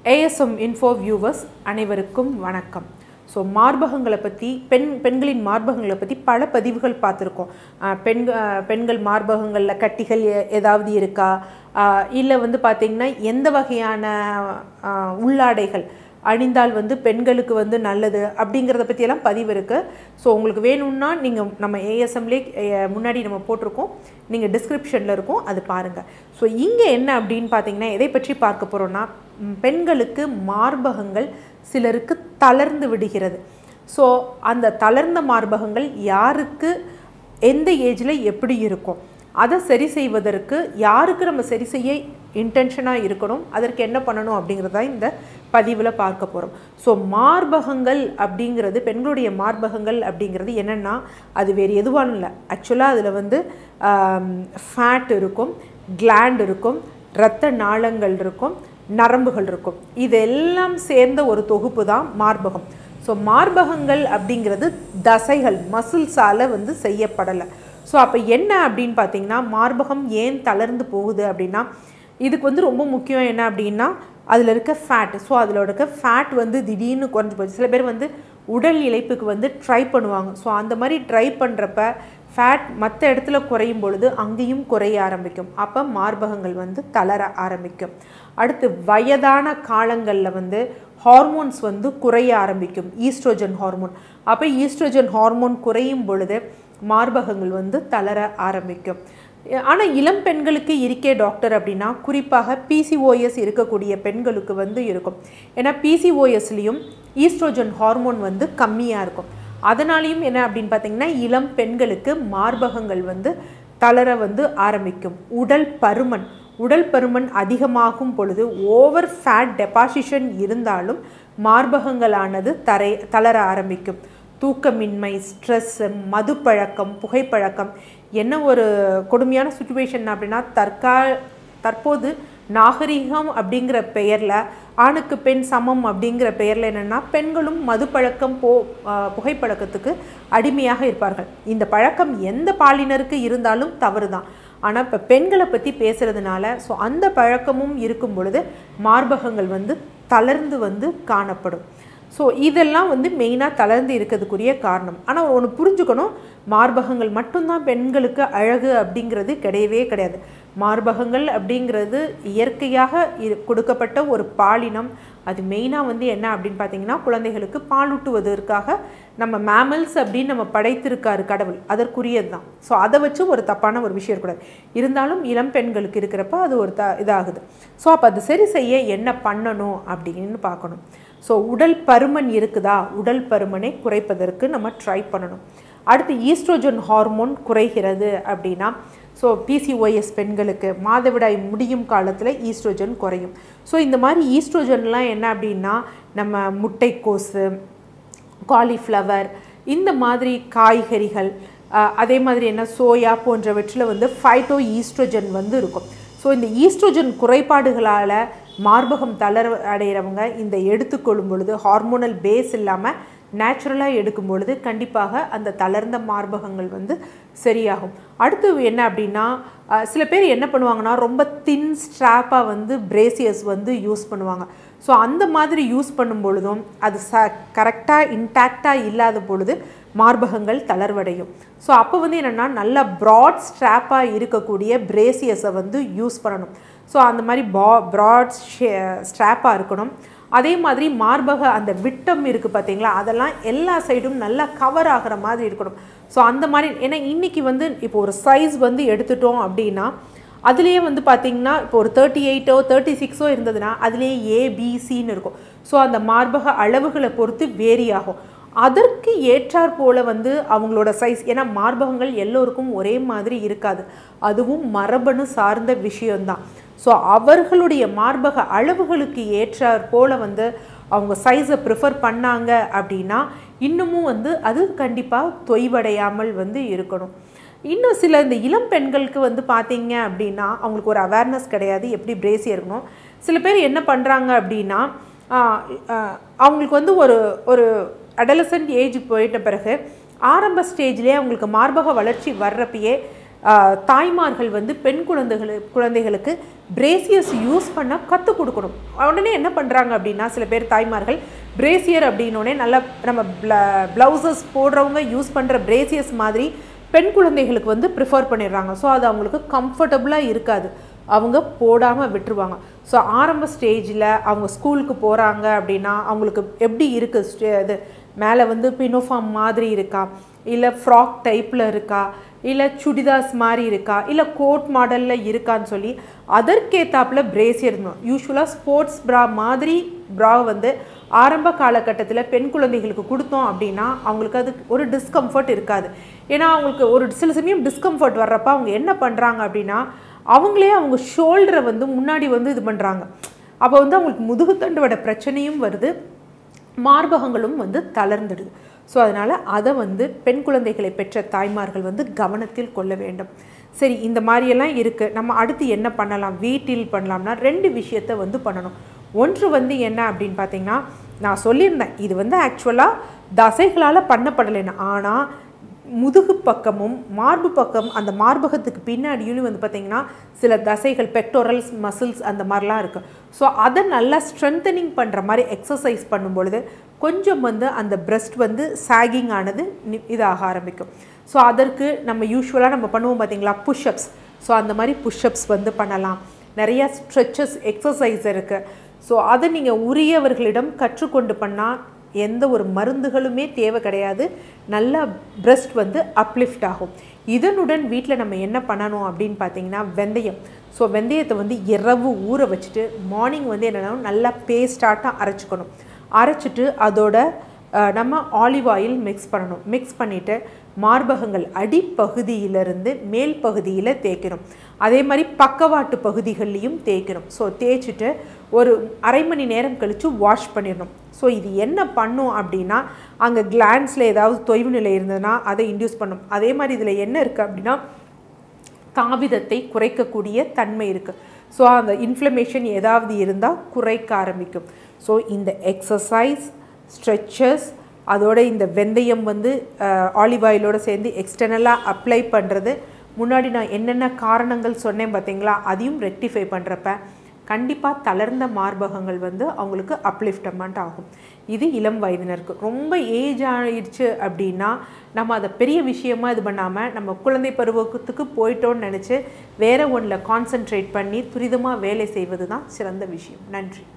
ASM info viewers அனைவருக்கும் வணக்கம் so மார்பகங்களை பற்றி பெண் பெண்களின் மார்பகங்களை பற்றி பல பதிவுகள் பார்த்துருக்கோம் அஹ் பெண் அஹ் பெண்கள் மார்பகங்களில் கட்டிகள் எ- ஏதாவது இருக்கா இல்லை வந்து பார்த்திங்கன்னா எந்த வகையான அஹ், உள்ளாடைகள் அணிந்தால் வந்து பெண்களுக்கு வந்து நல்லது அப்படிங்கிறத பற்றியெல்லாம் பதிவு இருக்குது ஸோ உங்களுக்கு வேணும்னா நீங்கள் நம்ம ஏஎஸ்எம்லேயே முன்னாடி நம்ம போட்டிருக்கோம் நீங்கள் டிஸ்கிரிப்ஷனில் இருக்கும் அது பாருங்கள் ஸோ இங்கே என்ன அப்படின்னு பார்த்தீங்கன்னா எதை பற்றி பார்க்க போகிறோன்னா ம், பெண்களுக்கு மார்பகங்கள் சிலருக்கு தளர்ந்து விடுகிறது ஸோ அந்த தளர்ந்த மார்பகங்கள் யாருக்கு எந்த ஏஜில் எப்படி இருக்கும் அதை சரி செய்வதற்கு யாருக்கு நம்ம சரி செய்ய இன்டென்ஷனாக இருக்கணும் அதற்கு என்ன பண்ணணும் அப்படிங்கிறத இந்த பதிவில் பார்க்க போகிறோம் ஸோ மார்பகங்கள் அப்படிங்கிறது பெண்களுடைய மார்பகங்கள் அப்படிங்கிறது என்னென்னா அது வேறு எதுவானும் இல்லை ஆக்சுவலாக அதில் வந்து ஃபேட் இருக்கும் கிளாண்ட் இருக்கும் இரத்த நாளங்கள் இருக்கும் நரம்புகள் இருக்கும் இதெல்லாம் சேர்ந்த ஒரு தொகுப்பு தான் மார்பகம் ஸோ மார்பகங்கள் அப்படிங்கிறது தசைகள் மசில்ஸால் வந்து செய்யப்படலை ஸோ அப்போ என்ன அப்படின்னு பார்த்தீங்கன்னா மார்பகம் ஏன் தளர்ந்து போகுது அப்படின்னா இதுக்கு வந்து ரொம்ப முக்கியம் என்ன அப்படின்னா அதில் இருக்க ஃபேட் ஸோ அதில் இருக்க ஃபேட் வந்து திடீர்னு குறைஞ்சி போச்சு சில பேர் வந்து உடல் இழைப்புக்கு வந்து ட்ரை பண்ணுவாங்க ஸோ அந்த மாதிரி ட்ரை பண்ணுறப்ப ஃபேட் மற்ற இடத்துல குறையும் பொழுது அங்கேயும் குறைய ஆரம்பிக்கும் அப்போ மார்பகங்கள் வந்து தளர ஆரம்பிக்கும் அடுத்து வயதான காலங்களில் வந்து ஹார்மோன்ஸ் வந்து குறைய ஆரம்பிக்கும் ஈஸ்ட்ரோஜன் ஹார்மோன் அப்போ ஈஸ்ட்ரோஜன் ஹார்மோன் குறையும் பொழுது மார்பகங்கள் வந்து தளர ஆரம்பிக்கும் ஆனால் இளம் பெண்களுக்கு இருக்கே டாக்டர் அப்படின்னா குறிப்பாக பிசிஓஎஸ் இருக்கக்கூடிய பெண்களுக்கு வந்து இருக்கும் ஏன்னா பிசிஓஎஸ்லேயும் ஈஸ்ட்ரோஜன் ஹார்மோன் வந்து கம்மியாக இருக்கும் அதனாலையும் என்ன அப்படின்னு பார்த்தீங்கன்னா இளம் பெண்களுக்கு மார்பகங்கள் வந்து தளர வந்து ஆரம்பிக்கும் உடல் பருமன் உடல் பருமன் அதிகமாகும் பொழுது ஓவர் ஃபேட் டெபாசிஷன் இருந்தாலும் மார்பகங்களானது தரை தளர ஆரம்பிக்கும் தூக்கமின்மை ஸ்ட்ரெஸ் மதுப்பழக்கம் புகைப்பழக்கம் என்ன ஒரு கொடுமையான சுச்சுவேஷன் அப்படின்னா தற்கா தற்போது நாகரிகம் அப்படிங்கிற பெயரில் ஆணுக்கு பெண் சமம் அப்படிங்கிற பெயரில் என்னென்னா பெண்களும் மதுப்பழக்கம் போ ஆஹ் புகைப்பழக்கத்துக்கு அடிமையாக இருப்பார்கள் இந்த பழக்கம் எந்த பாலினருக்கு இருந்தாலும் தவறு தான் ஆனால் இப்போ பெண்களை பற்றி பேசுகிறதுனால ஸோ அந்த பழக்கமும் இருக்கும் பொழுது மார்பகங்கள் வந்து தளர்ந்து வந்து காணப்படும் ஸோ இதெல்லாம் வந்து மெயினாக தளர்ந்து இருக்கிறதுக்குரிய காரணம் ஆனால் ஒன்று புரிஞ்சுக்கணும் மார்பகங்கள் மட்டும்தான் பெண்களுக்கு அழகு அப்படிங்கிறது கிடையவே கிடையாது மார்பகங்கள் அப்படிங்கிறது இயற்கையாக இரு கொடுக்கப்பட்ட ஒரு பாலினம் அது மெயினாக வந்து என்ன அப்படின்னு பார்த்தீங்கன்னா குழந்தைகளுக்கு பாலூட்டுவதற்காக நம்ம மேமல்ஸ் அப்படின்னு நம்ம படைத்திருக்காரு கடவுள் அதற்குரியது தான் ஸோ அதை வச்சு ஒரு தப்பான ஒரு விஷயம் இருக்கக்கூடாது இருந்தாலும் இளம் பெண்களுக்கு இருக்கிறப்ப அது ஒரு த இதாகுது ஸோ அப்போ அது சரி செய்ய என்ன பண்ணணும் அப்படின்னு பார்க்கணும் ஸோ உடல் பருமன் இருக்குதா உடல் பருமனை குறைப்பதற்கு நம்ம ட்ரை பண்ணணும் அடுத்து ஈஸ்ட்ரோஜன் ஹார்மோன் குறைகிறது அப்படின்னா ஸோ பிசிஓஎஸ் பெண்களுக்கு மாதவிடாய் முடியும் காலத்தில் ஈஸ்ட்ரோஜன் குறையும் ஸோ இந்த மாதிரி ஈஸ்ட்ரோஜன்லாம் என்ன அப்படின்னா நம்ம முட்டைக்கோசு காலிஃப்ளவர் இந்த மாதிரி காய்கறிகள் அஹ், அதே மாதிரி என்ன சோயா போன்றவற்றில் வந்து ஃபைட்டோ ஈஸ்ட்ரோஜன் வந்து இருக்கும் ஸோ இந்த ஈஸ்ட்ரோஜன் குறைபாடுகளால் மார்பகம் தளர அடைகிறவங்க இந்த எடுத்துக்கொள்ளும் பொழுது ஹார்மோனல் பேஸ் இல்லாமல் நேச்சுரலாக எடுக்கும் பொழுது கண்டிப்பாக அந்த தளர்ந்த மார்பகங்கள் வந்து சரியாகும் அடுத்து என்ன அப்படின்னா அஹ், சில பேர் என்ன பண்ணுவாங்கன்னா ரொம்ப தின் ஸ்ட்ராப்பாக வந்து பிரேசியஸ் வந்து யூஸ் பண்ணுவாங்க ஸோ அந்த மாதிரி யூஸ் பண்ணும் பொழுதும் அது ச கரெக்டாக இன்டாக்டாக இல்லாத பொழுது மார்பகங்கள் தளர்வடையும் ஸோ அப்போ வந்து என்னென்னா நல்ல ப்ராட் ஸ்ட்ராப்பாக இருக்கக்கூடிய பிரேசியஸை வந்து யூஸ் பண்ணணும் ஸோ அந்த மாதிரி பா ப்ராட் ஸ்ட்ராப்பாக இருக்கணும் அதே மாதிரி மார்பக அந்த விட்டம் இருக்குது பார்த்தீங்களா அதெல்லாம் எல்லா சைடும் நல்லா கவர் ஆகிற மாதிரி இருக்கணும் ஸோ அந்த மாதிரி ஏன்னா இன்றைக்கி வந்து இப்போ ஒரு சைஸ் வந்து எடுத்துட்டோம் அப்படின்னா அதுலேயே வந்து பார்த்தீங்கன்னா இப்போ ஒரு தேர்ட்டி எயிட்டோ தேர்ட்டி சிக்ஸோ இருந்ததுன்னா அதுலேயே ஏபிசின்னு இருக்கும் ஸோ அந்த மார்பக அளவுகளை பொறுத்து வேரி ஆகும் அதற்கு ஏற்றாற் போல வந்து அவங்களோட சைஸ் ஏன்னா மார்பகங்கள் எல்லோருக்கும் ஒரே மாதிரி இருக்காது அதுவும் மரபணு சார்ந்த விஷயம்தான் ஸோ அவர்களுடைய மார்பக அளவுகளுக்கு ஏற்றாற் போல வந்து அவங்க சைஸை ப்ரிஃபர் பண்ணாங்க அப்படின்னா இன்னமும் வந்து அது கண்டிப்பாக தொய்வடையாமல் வந்து இருக்கணும் இன்னும் சில இந்த இளம் பெண்களுக்கு வந்து பார்த்தீங்க அப்படின்னா அவங்களுக்கு ஒரு அவேர்னஸ் கிடையாது எப்படி பிரேசியாக இருக்கணும் சில பேர் என்ன பண்ணுறாங்க அப்படின்னா ஆஹ், ஆஹ், அவங்களுக்கு வந்து ஒரு ஒரு அடலசன்ட் ஏஜ் போயிட்ட பிறகு ஆரம்ப ஸ்டேஜ்லேயே அவங்களுக்கு மார்பக வளர்ச்சி வர்றப்பயே ஆஹ், தாய்மார்கள் வந்து பெண் குழந்தைகளு குழந்தைகளுக்கு பிரேசியஸ் யூஸ் பண்ண கற்றுக் கொடுக்கணும் உடனே என்ன பண்ணுறாங்க அப்படின்னா சில பேர் தாய்மார்கள் பிரேசியர் அப்படின்னோடனே நல்லா நம்ம ப்ளவுசஸ் போடுறவங்க யூஸ் பண்ணுற பிரேசியஸ் மாதிரி பெண் குழந்தைகளுக்கு வந்து ப்ரிஃபர் பண்ணிடுறாங்க ஸோ அது அவங்களுக்கு கம்ஃபர்டபுளாக இருக்காது அவங்க போடாமல் விட்டுருவாங்க ஸோ ஆரம்ப ஸ்டேஜில் அவங்க ஸ்கூலுக்கு போகிறாங்க அப்படின்னா அவங்களுக்கு எப்படி இருக்குது ஸ்டே இது மேலே வந்து பினோஃபார்ம் மாதிரி இருக்கா இல்லை ஃப்ராக் டைப்பில் இருக்கா இல்லை சுடிதாஸ் மாதிரி இருக்கா இல்லை கோட் மாடலில் இருக்கான்னு சொல்லி அதற்கேத்தாப்பில் பிரேசியர் இருக்கணும் யூஸ்வலாக ஸ்போர்ட்ஸ் ப்ரா மாதிரி ப்ரா வந்து ஆரம்ப காலகட்டத்தில் பெண் குழந்தைகளுக்கு கொடுத்தோம் அப்படின்னா அவங்களுக்கு அது ஒரு டிஸ்கம்ஃபர்ட் இருக்காது ஏன்னா அவங்களுக்கு ஒரு சில சமயம் டிஸ்கம்ஃபர்ட் வர்றப்ப அவங்க என்ன பண்ணுறாங்க அப்படின்னா அவங்களே அவங்க ஷோல்டரை வந்து முன்னாடி வந்து இது பண்ணுறாங்க அப்போ வந்து அவங்களுக்கு முதுகுத்தண்டோட பிரச்சனையும் வருது மார்பகங்களும் வந்து தளர்ந்துடுது ஸோ அதனால் அதை வந்து பெண் குழந்தைகளை பெற்ற தாய்மார்கள் வந்து கவனத்தில் கொள்ள வேண்டும் சரி இந்த மாதிரியெல்லாம் இருக்குது நம்ம அடுத்து என்ன பண்ணலாம் வீட்டில் பண்ணலாம்னா ரெண்டு விஷயத்தை வந்து பண்ணணும் ஒன்று வந்து என்ன அப்படின்னு பார்த்தீங்கன்னா நான் சொல்லியிருந்தேன் இது வந்து ஆக்சுவலாக தசைகளால் பண்ணப்படலைன்னு ஆனால் முதுகு பக்கமும் மார்பு பக்கம் அந்த மார்பகத்துக்கு பின்னாடியும் வந்து பார்த்திங்கன்னா சில தசைகள் பெக்டோரல்ஸ் மசில்ஸ் அந்த மாதிரிலாம் இருக்குது ஸோ அதை நல்லா ஸ்ட்ரென்தனிங் பண்ணுற மாதிரி எக்ஸசைஸ் பண்ணும் பொழுது கொஞ்சம் வந்து அந்த பிரஸ்ட் வந்து சாகிங் ஆனது நி- இதாக ஆரம்பிக்கும் ஸோ அதற்கு நம்ம யூஸ்வலாக நம்ம பண்ணுவோம் பார்த்தீங்களா புஷ்அப்ஸ் ஸோ அந்த மாதிரி புஷ்அப்ஸ் வந்து பண்ணலாம் நிறைய ஸ்ட்ரெச்சஸ் எக்ஸசைஸ் இருக்குது ஸோ அதை நீங்கள் உரியவர்களிடம் கற்றுக்கொண்டு பண்ணால் எந்த ஒரு மருந்துகளுமே தேவை கிடையாது நல்லா பிரஸ்ட் வந்து அப்லிஃப்ட் ஆகும் இதனுடன் வீட்டில் நம்ம என்ன பண்ணணும் அப்படின்னு பார்த்தீங்கன்னா வெந்தயம் ஸோ வெந்தயத்தை வந்து இரவு ஊற வச்சுட்டு மார்னிங் வந்து என்னென்னா நல்லா பேஸ்டாட்டம் அரைச்சிக்கணும் அரைச்சிட்டு அதோட அஹ், நம்ம ஆலிவ் ஆயில் மிக்ஸ் பண்ணணும் மிக்ஸ் பண்ணிவிட்டு மார்பகங்கள் அடிப்பகுதியிலிருந்து மேல் பகுதியில் தேய்க்கணும் அதே மாதிரி பக்கவாட்டு பகுதிகள்லையும் தேய்க்கணும் ஸோ தேய்ச்சிட்டு ஒரு அரை மணி நேரம் கழித்து வாஷ் பண்ணிடணும் ஸோ இது என்ன பண்ணும் அப்படின்னா அங்கே கிளான்ஸில் ஏதாவது தொய்வு நிலை இருந்ததுன்னா அதை இன்டியூஸ் பண்ணும் அதே மாதிரி இதில் என்ன இருக்குது அப்படின்னா தாவிதத்தை குறைக்கக்கூடிய தன்மை இருக்குது ஸோ அந்த இன்ஃப்ளமேஷன் ஏதாவது இருந்தால் குறைக்க ஆரம்பிக்கும் ஸோ இந்த எக்ஸசைஸ் ஸ்ட்ரெச்சஸ் அதோட இந்த வெந்தயம் வந்து ஆலிவ் ஆயிலோட சேர்ந்து எக்ஸ்டர்னலாக அப்ளை பண்ணுறது முன்னாடி நான் என்னென்ன காரணங்கள் சொன்னேன் பார்த்தீங்களா அதையும் ரெக்டிஃபை பண்ணுறப்ப கண்டிப்பாக தளர்ந்த மார்பகங்கள் வந்து அவங்களுக்கு அப்லிஃப்டமெண்ட் ஆகும் இது இளம் வயதினருக்கு ரொம்ப ஏஜ் ஆயிடுச்சு அப்படின்னா நம்ம அதை பெரிய விஷயமா இது பண்ணாமல் நம்ம குழந்தை பருவத்துக்கு போயிட்டோம்னு நினச்சி வேற ஒன்றில் கான்சென்ட்ரேட் பண்ணி துரிதமாக வேலை செய்வது தான் சிறந்த விஷயம் நன்றி